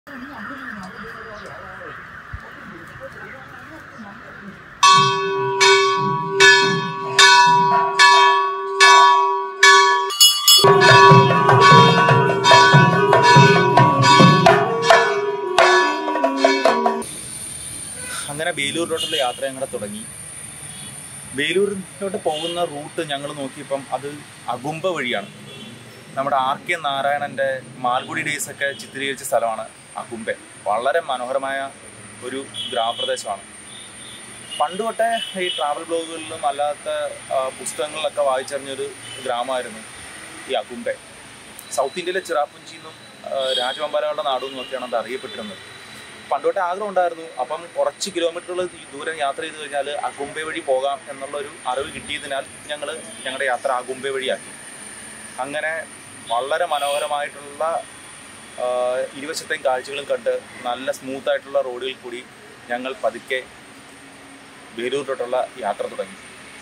അങ്ങനെ ബേലൂരിലോട്ടുള്ള യാത്ര ഞങ്ങളുടെ തുടങ്ങി ബേലൂരിലോട്ട് പോകുന്ന റൂട്ട് ഞങ്ങൾ നോക്കിയപ്പം അത് അകുംബ വഴിയാണ് നമ്മുടെ ആർ കെ നാരായണൻ്റെ മാൽഗുഡി ഡേയ്സ് ഒക്കെ ചിത്രീകരിച്ച സ്ഥലമാണ് അകുംബെ വളരെ മനോഹരമായ ഒരു ഗ്രാമപ്രദേശമാണ് പണ്ട് തൊട്ടേ ഈ ട്രാവൽ ബ്ലോഗുകളിലും അല്ലാത്ത ആ, പുസ്തകങ്ങളിലൊക്കെ വായിച്ചറിഞ്ഞൊരു ഗ്രാമമായിരുന്നു ഈ അകുംബെ സൗത്ത് ഇന്ത്യയിലെ ചിറാപ്പുഞ്ചി എന്നും ആ, രാജവമ്പാലകളുടെ നാടും എന്നൊക്കെയാണ് അത് അറിയപ്പെട്ടിരുന്നത് പണ്ടോട്ടെ ആഗ്രഹം ഉണ്ടായിരുന്നു അപ്പം കുറച്ച് കിലോമീറ്ററുകൾ ദൂരം യാത്ര ചെയ്ത് കഴിഞ്ഞാൽ അകുംബെ വഴി പോകാം എന്നുള്ളൊരു അറിവ് കിട്ടിയതിനാൽ ഞങ്ങൾ ഞങ്ങളുടെ യാത്ര അകുംബെ വഴിയാക്കി അങ്ങനെ വളരെ മനോഹരമായിട്ടുള്ള ആ, ഇരുവശത്തെയും കാഴ്ചകളും കണ്ട് നല്ല സ്മൂത്ത് ആയിട്ടുള്ള റോഡുകളിൽ കൂടി ഞങ്ങൾ പതുക്കെ ബേലൂരിലോട്ടുള്ള യാത്ര തുടങ്ങി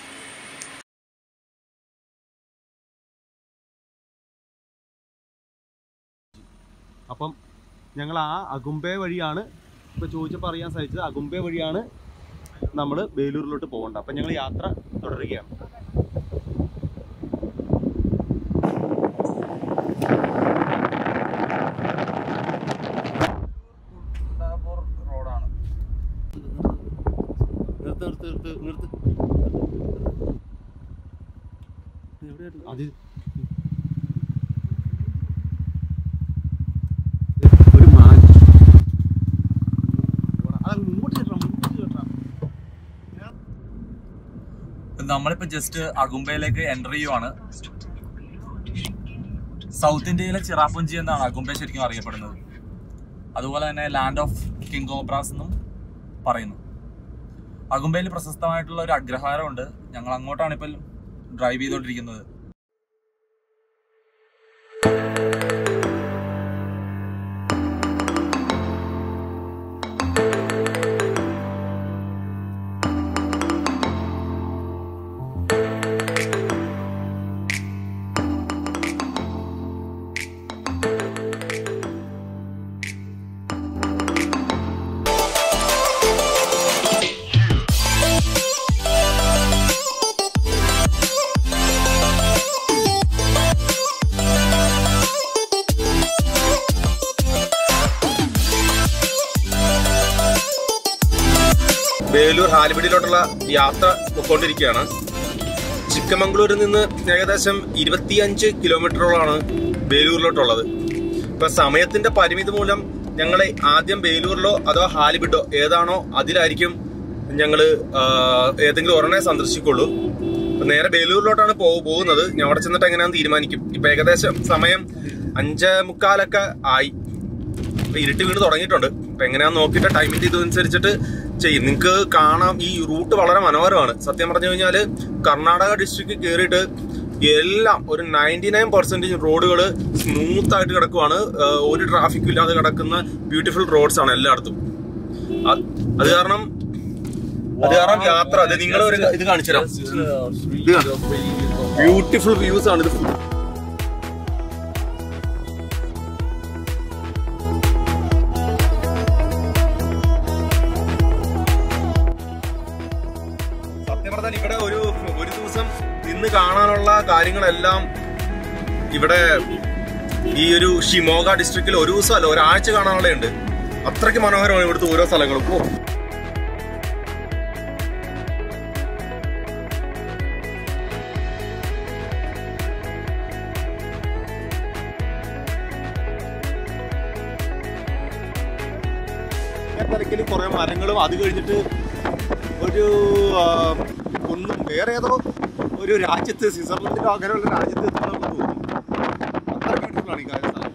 അപ്പം ഞങ്ങൾ ആ അകുംബെ വഴിയാണ് ഇപ്പൊ ചോദിച്ചപ്പോൾ അറിയാൻ സാധിച്ചത് അകുംബെ വഴിയാണ് നമ്മൾ ബേലൂരിലോട്ട് പോകേണ്ടത് അപ്പം ഞങ്ങൾ യാത്ര തുടരുകയാണ് റോഡാണ് നിർത്ത് നിർത്ത് നിർത്ത് നിർത്ത് എവിടെയായിട്ട് അത് ഒരു മാറ്റി അത് മുമ്പോട്ട് ചേട്ടാ മുമ്പോട്ട് ചേട്ടാ നമ്മളിപ്പോ ജസ്റ്റ് അകുംബയിലേക്ക് എൻ്റർ ചെയ്യുവാണ് സൗത്ത് ഇന്ത്യയിലെ ചിറാപ്പുഞ്ചി എന്നാണ് അകുംബെ ശരിക്കും അറിയപ്പെടുന്നത് അതുപോലെ തന്നെ ലാൻഡ് ഓഫ് കിങ് കോബ്രാസ് എന്നും പറയുന്നു അകുംബയിൽ പ്രശസ്തമായിട്ടുള്ള ഒരു അഗ്രഹാരമുണ്ട് ഞങ്ങൾ അങ്ങോട്ടാണ് ഇപ്പോൾ ഡ്രൈവ് ചെയ്തുകൊണ്ടിരിക്കുന്നത് വേലൂർ ഹാലിബിഡിയിലോട്ടുള്ള യാത്ര പൊയ്ക്കൊണ്ടിരിക്കുകയാണ് ചിക്കമംഗളൂരിൽ നിന്ന് ഏകദേശം ഇരുപത്തിയഞ്ച് കിലോമീറ്ററോളാണ് വേലൂരിലോട്ടുള്ളത് ഇപ്പൊ സമയത്തിന്റെ പരിമിതി മൂലം ഞങ്ങൾ ആദ്യം വേലൂരിലോ അതോ ഹാലിബിഡോ ഏതാണോ അതിലായിരിക്കും ഞങ്ങൾ ഏതെങ്കിലും ഒരെണ്ണേ സന്ദർശിക്കുള്ളൂ അപ്പൊ നേരെ ബേലൂരിലോട്ടാണ് പോ പോകുന്നത് ഞാൻ അവിടെ ചെന്നിട്ട് എങ്ങനെയാണെന്ന് തീരുമാനിക്കും ഇപ്പൊ ഏകദേശം സമയം അഞ്ചേ മുക്കാലൊക്കെ ആയി ഇപ്പൊ ഇരുട്ട് വീണ് തുടങ്ങിയിട്ടുണ്ട് അപ്പൊ എങ്ങനെയാന്ന് നോക്കിയിട്ട് ടൈമിന്റെ ഇതനുസരിച്ചിട്ട് ചെയ്യും നിങ്ങൾക്ക് കാണാം ഈ റൂട്ട് വളരെ മനോഹരമാണ് സത്യം പറഞ്ഞു കഴിഞ്ഞാല് കർണാടക ഡിസ്ട്രിക്ട് കയറിയിട്ട് എല്ലാം ഒരു നയൻറ്റി നയൻ പെർസെന്റേജ് റോഡുകൾ സ്മൂത്ത് ആയിട്ട് കിടക്കുവാണ് ഏഹ് ഒരു ട്രാഫിക്കും ഇല്ലാതെ കിടക്കുന്ന ബ്യൂട്ടിഫുൾ റോഡ്സ് ആണ് എല്ലായിടത്തും അത് അത് കാരണം അത് കാരണം യാത്ര അത് നിങ്ങൾ ഒരു ഇത് കാണിച്ചു തരാം ബ്യൂട്ടിഫുൾ വ്യൂസ് ആണ് ഇത് സത്യം പറഞ്ഞാൽ ഇവിടെ ഒരു ഒരു ദിവസം നിന്ന് കാണാനുള്ള കാര്യങ്ങളെല്ലാം ഇവിടെ ഈ ഒരു ഷിമോഗ ഡിസ്ട്രിക്റ്റിൽ ഒരു ദിവസം അല്ല ഒരാഴ്ച കാണാനുള്ളതുണ്ട് അത്രയ്ക്ക് മനോഹരമാണ് ഇവിടുത്തെ ഓരോ സ്ഥലങ്ങളും ഓ തലക്കിൽ കുറെ മരങ്ങളും അത് കഴിഞ്ഞിട്ട് ഒരു ആ, ഒന്നും വേറെ ഏതോ ഒരു രാജ്യത്ത് സ്വിറ്റ്സർലൻഡിലോ അങ്ങനെയുള്ള രാജ്യത്ത് എത്തുന്നതെന്ന് തോന്നി അത്ര ബ്യൂട്ടിഫുൾ ആണ് ഈ കാര്യം സ്ഥലം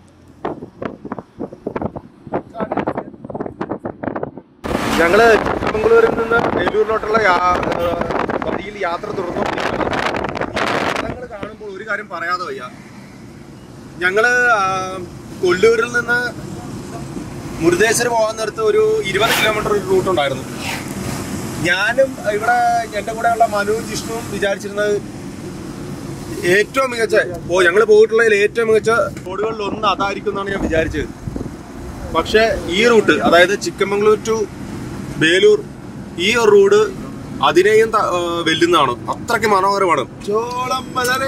ഞങ്ങള് ചിക്കമംഗളൂരിൽ നിന്ന് വേലൂരിലോട്ടുള്ള യാ- ആ, വഴിയിൽ യാത്ര തുടർന്നുകൊണ്ടിരിക്കുകയാണ് സ്ഥലങ്ങൾ കാണുമ്പോൾ ഒരു കാര്യം പറയാതെ വയ്യ ഞങ്ങള് ആ, കൊല്ലൂരിൽ നിന്ന് മുരുദേശ്വർ പോകാൻ നേരത്ത് ഒരു ഇരുപത് കിലോമീറ്റർ ഒരു റൂട്ട് ഉണ്ടായിരുന്നു ഞാനും ഇവിടെ എന്റെ കൂടെയുള്ള മനുവും ജിഷ്ണുവും വിചാരിച്ചിരുന്നത് ഏറ്റവും മികച്ച ഓ ഞങ്ങൾ പോയിട്ടുള്ളതിൽ ഏറ്റവും മികച്ച റോഡുകളിൽ ഒന്ന് അതായിരിക്കും എന്നാണ് ഞാൻ വിചാരിച്ചത് പക്ഷെ ഈ റൂട്ട് അതായത് ചിക്കമംഗ്ലൂർ ടു ബേലൂർ ഈ ഒരു റോഡ് അതിനെയും ത- ആ, വെല്ലുന്നതാണ് അത്രയ്ക്ക് മനോഹരമാണ് ചോളം വളരെ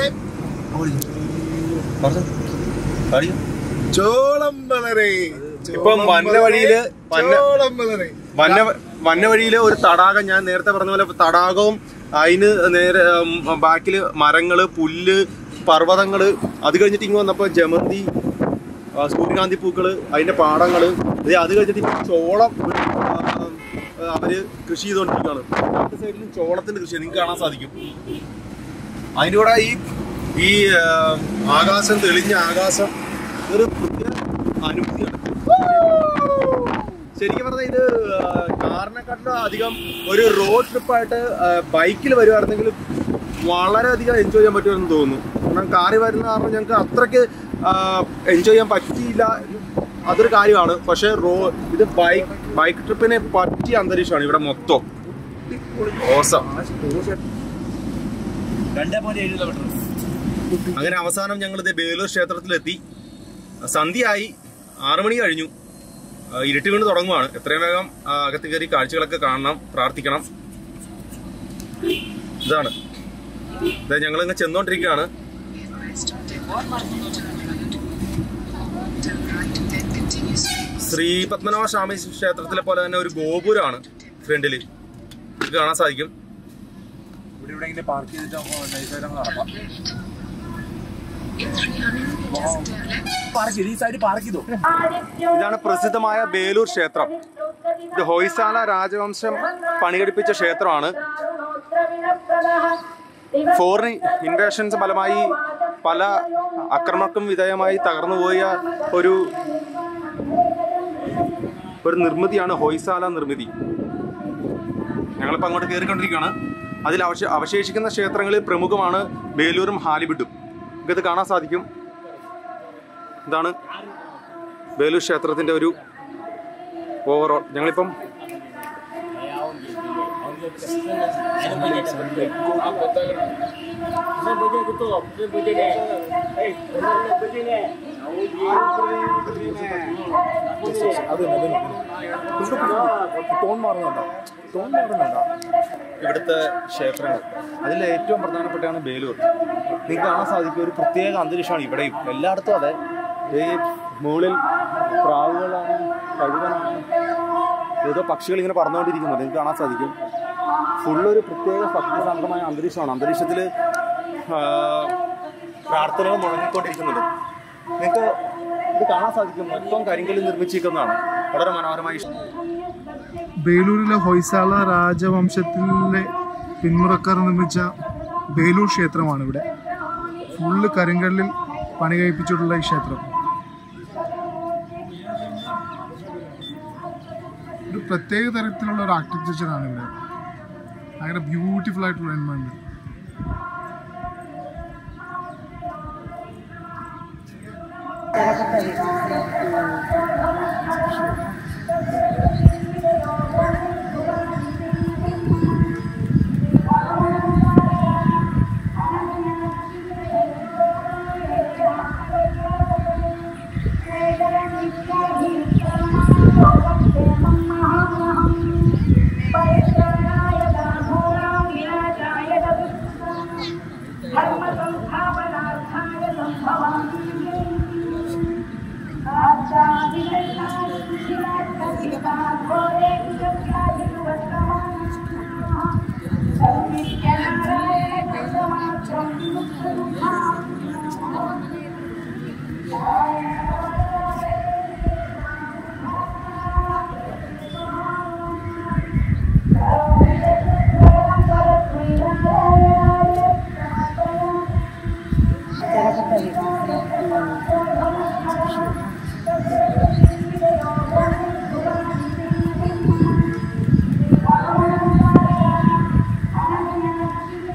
ചോളം വളരെ ഇപ്പം വന്ന വഴിയില് വന്ന ചോളം വളരെ വന്ന വന്ന വഴിയില് ഒരു തടാകം ഞാൻ നേരത്തെ പറഞ്ഞ പോലെ തടാകവും അതിന് നേരെ ഉം, ബാക്കില് മരങ്ങള് പുല്ല് പർവ്വതങ്ങള് അത് കഴിഞ്ഞിട്ട് ഇങ്ങ് വന്നപ്പോ ജമന്തി ആ, സൂര്യകാന്തി പൂക്കള് അതിന്റെ പാടങ്ങള് ഇത് അത് കഴിഞ്ഞിട്ട് ഇപ്പൊ ചോളം ആ, അവര് കൃഷി ചെയ്തുകൊണ്ടിരിക്കുകയാണ് രണ്ട് സൈഡിലും ചോളത്തിന്റെ കൃഷി നിങ്ങൾക്ക് കാണാൻ സാധിക്കും അതിന്റെ കൂടെ ഈ ഈ ആ, ആകാശം തെളിഞ്ഞ ആകാശം ഒരു പ്രത്യേക അനുഭൂതിയാണ് ശരിക്കും പറഞ്ഞാൽ ഇത് ആ, കാറിനെക്കാട്ടിലും അധികം ഒരു റോഡ് ട്രിപ്പായിട്ട് ബൈക്കിൽ വരുവായിരുന്നെങ്കിൽ വളരെയധികം എൻജോയ് ചെയ്യാൻ പറ്റുമെന്ന് തോന്നുന്നു കാരണം കാറിൽ വരുന്ന കാരണം ഞങ്ങൾക്ക് അത്രയ്ക്ക് എൻജോയ് ചെയ്യാൻ പറ്റിയില്ല അതൊരു കാര്യമാണ് പക്ഷേ റോ ഇത് ബൈക്ക് ബൈക്ക് ട്രിപ്പിന് പറ്റിയ അന്തരീക്ഷമാണ് ഇവിടെ മൊത്തം ഓസം രണ്ടേ പോയിന്റ് ഏഴ് കിലോമീറ്റർ അങ്ങനെ അവസാനം ഞങ്ങൾ ഇത് ബേലൂർ ക്ഷേത്രത്തിലെത്തി സന്ധ്യയായി ആറു മണി കഴിഞ്ഞു ആ, ഇരുട്ടി വീണ് തുടങ്ങുവാണ് എത്രയും വേഗം ആ, അകത്ത് കയറി കാഴ്ചകളൊക്കെ കാണണം പ്രാർത്ഥിക്കണം ഇതാണ് ഇതാ ഞങ്ങൾ ഇങ്ങനെ ചെന്നോണ്ടിരിക്കുകയാണ് ശ്രീ പത്മനാഭ സ്വാമി ക്ഷേത്രത്തിലെ പോലെ തന്നെ ഒരു ഗോപുരമാണ് ഫ്രണ്ടില് ഇത് കാണാൻ സാധിക്കും ഇവിടെ എവിടെയെങ്കിലും പാർക്ക് ചെയ്തിട്ട് നമുക്ക് നൈസായിട്ട് അങ്ങ് നടക്കാം പാർക്ക് ചെയ്ത് ഈ സൈഡ് പാർക്ക് ചെയ്തോ ഇതാണ് പ്രസിദ്ധമായ ബേലൂർ ക്ഷേത്രം ഇത് ഹൊയ്സാല രാജവംശം പണികഴിപ്പിച്ച ക്ഷേത്രമാണ് ഫോറിൻ ഇൻവേഷൻസ് ഫലമായി പല അക്രമർക്കും വിധേയമായി തകർന്നുപോയ ഒരു ഒരു നിർമ്മിതിയാണ് ഹൊയ്സാല നിർമ്മിതി ഞങ്ങളിപ്പോൾ അങ്ങോട്ട് കയറിക്കൊണ്ടിരിക്കുകയാണ് അതിൽ അവശ അവശേഷിക്കുന്ന ക്ഷേത്രങ്ങളിൽ പ്രമുഖമാണ് ബേലൂരും ഹാലിബിഡും ഇത് കാണാൻ സാധിക്കും ഇതാണ് ബേലൂർ ക്ഷേത്രത്തിന്റെ ഒരു ഓവറോൾ ഞങ്ങളിപ്പം ടോൺ മാറുന്നുണ്ടോ ടോൺ മാറുന്നുണ്ടോ ഇവിടുത്തെ ക്ഷേത്രങ്ങൾ അതിൽ ഏറ്റവും പ്രധാനപ്പെട്ടാണ് ബേലൂർ നിങ്ങൾക്ക് കാണാൻ സാധിക്കും ഒരു പ്രത്യേക അന്തരീക്ഷമാണ് ഇവിടെയും എല്ലായിടത്തും അതെ ഈ മുകളിൽ പ്രാവുകളാണ് കഴുകനാണ് ഏതോ പക്ഷികൾ ഇങ്ങനെ പറന്നുകൊണ്ടിരിക്കുന്നത് നിങ്ങൾക്ക് കാണാൻ സാധിക്കും ഫുള്ളൊരു പ്രത്യേക ഭക്തിസാന്ദ്രമായ അന്തരീക്ഷമാണ് അന്തരീക്ഷത്തിൽ പ്രാർത്ഥനകൾ മുഴങ്ങിക്കൊണ്ടിരിക്കുന്നുണ്ട് നിങ്ങൾക്ക് ഇത് കാണാൻ സാധിക്കും മൊത്തം കരിങ്കല്ലിൽ നിർമ്മിച്ചിരിക്കുന്നതാണ് വളരെ മനോഹരമായി ബേലൂരിലെ ഹൊയ്സാല രാജവംശത്തിലെ പിന്മുറക്കാർ നിർമ്മിച്ച ബേലൂർ ക്ഷേത്രമാണ് ഇവിടെ ഫുള്ള് കരിങ്കല്ലിൽ പണി കഴിപ്പിച്ചിട്ടുള്ള ഈ ക്ഷേത്രം ഒരു പ്രത്യേക തരത്തിലുള്ള ഒരു ആർക്കിടെക്ചറാണ് ഇവിടെ ഭയങ്കര ബ്യൂട്ടിഫുൾ ആയിട്ടുള്ള എൻവയോൺമെന്റ്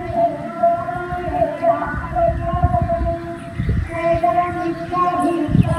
Thank you.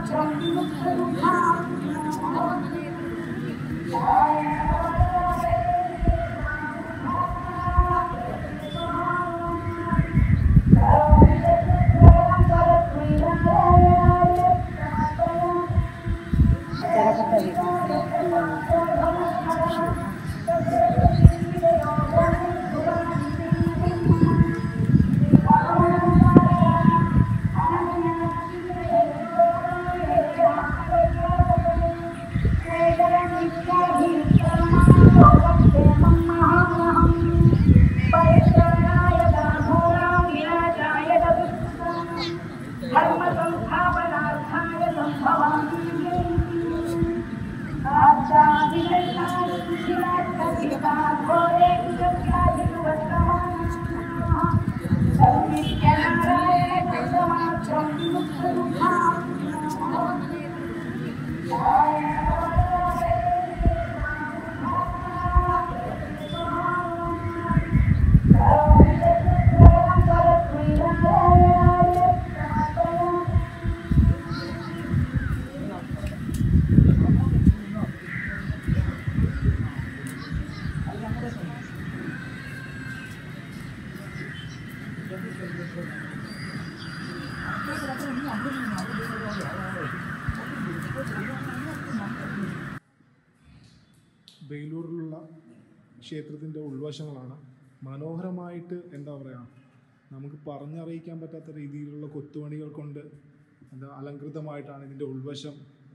ബേലൂരിലുള്ള ക്ഷേത്രത്തിൻ്റെ ഉൾവശങ്ങളാണ് മനോഹരമായിട്ട് എന്താ പറയുക നമുക്ക് പറഞ്ഞറിയിക്കാൻ പറ്റാത്ത രീതിയിലുള്ള കൊത്തുപണികൾ കൊണ്ട് എന്താ അലങ്കൃതമായിട്ടാണ് ഇതിൻ്റെ ഉൾവശം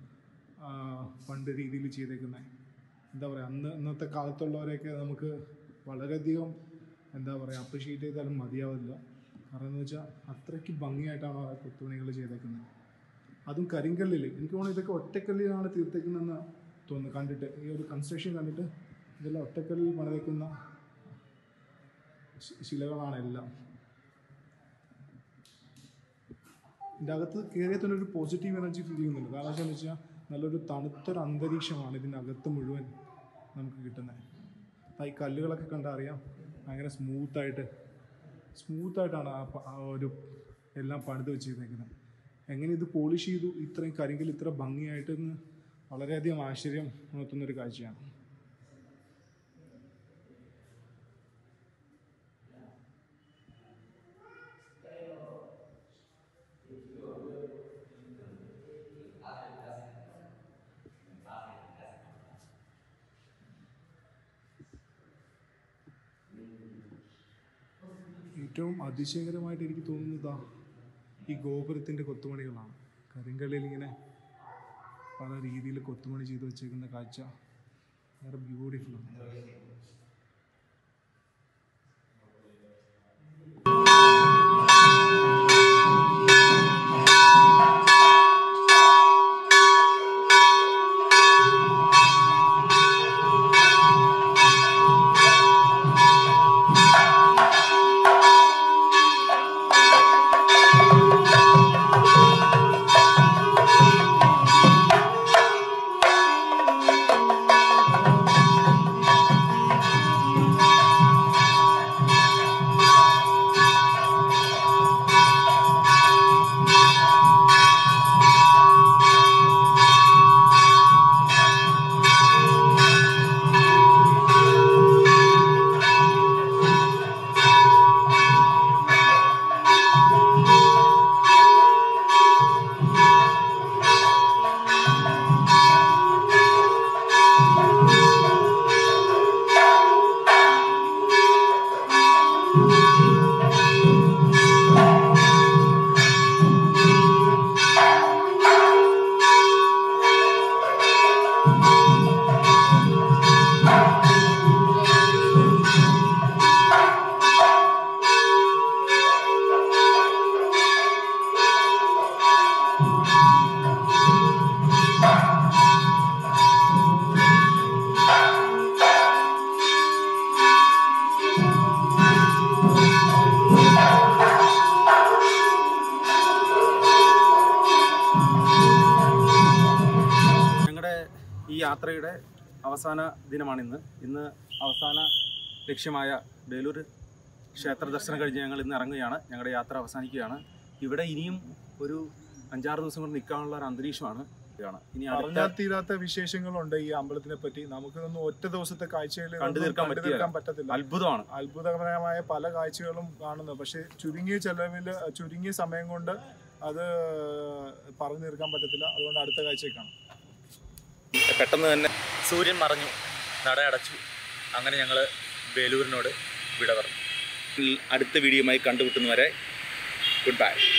ആ, പണ്ട് രീതിയിൽ ചെയ്തേക്കുന്നത് എന്താ പറയുക അന്ന് ഇന്നത്തെ കാലത്തുള്ളവരെയൊക്കെ നമുക്ക് വളരെയധികം എന്താ പറയുക അപ്രിഷ്യേറ്റ് ചെയ്താലും മതിയാവില്ല കാരണം എന്ന് വെച്ചാൽ അത്രയ്ക്ക് ഭംഗിയായിട്ടാണ് ആ കൊത്തുപണികൾ ചെയ്തേക്കുന്നത് അതും കരിങ്കല്ലിൽ എനിക്ക് തോന്നുന്നു ഇതൊക്കെ ഒറ്റക്കല്ലിലാണ് തീർത്തേക്കുന്നതെന്ന് തോന്നുന്നു കണ്ടിട്ട് ഈ ഒരു കൺസ്ട്രക്ഷൻ കണ്ടിട്ട് ഇതെല്ലാം ഒറ്റക്കല്ലിൽ പണിതേക്കുന്ന ശി- ശിലകളാണ് എല്ലാം ഇതിൻ്റെ അകത്ത് കയറിയ തന്നെ ഒരു പോസിറ്റീവ് എനർജി ഫീൽ ചെയ്യുന്നുണ്ട് കാരണം എന്താണെന്ന് വെച്ചാൽ നല്ലൊരു തണുത്തൊരു അന്തരീക്ഷമാണ് ഇതിൻ്റെ അകത്ത് മുഴുവൻ നമുക്ക് കിട്ടുന്നത് ആ ഈ കല്ലുകളൊക്കെ കണ്ടാൽ അറിയാം ഭയങ്കര സ്മൂത്തായിട്ട് സ്മൂത്തായിട്ടാണ് ആ പ- ആ ഒരു എല്ലാം പണിത് വെച്ചിരിക്കുന്നത് എങ്ങനെ ഇത് പോളിഷ് ചെയ്തു ഇത്രയും കരിങ്കൽ ഇത്ര ഭംഗിയായിട്ടെന്ന് വളരെയധികം ആശ്ചര്യം ഉണർത്തുന്നൊരു കാഴ്ചയാണ് ഏറ്റവും അതിശയകരമായിട്ട് എനിക്ക് തോന്നുന്നത് ആ ഈ ഗോപുരത്തിൻ്റെ കൊത്തുപണികളാണ് കരിങ്കല്ലിൽ ഇങ്ങനെ പല രീതിയിൽ കൊത്തുപണി ചെയ്ത് വെച്ചേക്കുന്ന കാഴ്ച വളരെ ബ്യൂട്ടിഫുള്ളാണ് ഞങ്ങളുടെ ഈ യാത്രയുടെ അവസാന ദിനമാണ് ഇന്ന് ഇന്ന് അവസാന ലക്ഷ്യമായ ബേലൂർ ക്ഷേത്ര ദർശനം കഴിഞ്ഞ് ഞങ്ങൾ ഇന്ന് ഇറങ്ങുകയാണ് ഞങ്ങളുടെ യാത്ര അവസാനിക്കുകയാണ് ഇവിടെ ഇനിയും ഒരു അഞ്ചാറ് ദിവസം കൊണ്ട് നിൽക്കാനുള്ള ഒരു അന്തരീക്ഷമാണ് ഇതാണ് ഇനി അടുത്ത പറഞ്ഞാൽ തീരാത്ത വിശേഷങ്ങളുണ്ട് ഈ അമ്പലത്തിനെ പറ്റി നമുക്കൊന്നും ഒറ്റ ദിവസത്തെ കാഴ്ചയിൽ കണ്ടു തീർക്കാൻ കണ്ടു തീർക്കാൻ പറ്റത്തില്ല അത്ഭുതമാണ് അത്ഭുതകരമായ പല കാഴ്ചകളും കാണുന്നു പക്ഷെ ചുരുങ്ങിയ ചെലവിൽ ചുരുങ്ങിയ സമയം കൊണ്ട് അത് പറഞ്ഞു തീർക്കാൻ പറ്റത്തില്ല അതുകൊണ്ട് അടുത്ത കാഴ്ച കാണാം പെട്ടെന്ന് തന്നെ സൂര്യൻ മറഞ്ഞു നട അടച്ചു അങ്ങനെ ഞങ്ങൾ വേലൂരിനോട് വിട പറഞ്ഞു അടുത്ത വീഡിയോയുമായി കണ്ടുമുട്ടുന്നവരെ ഗുഡ് ബൈ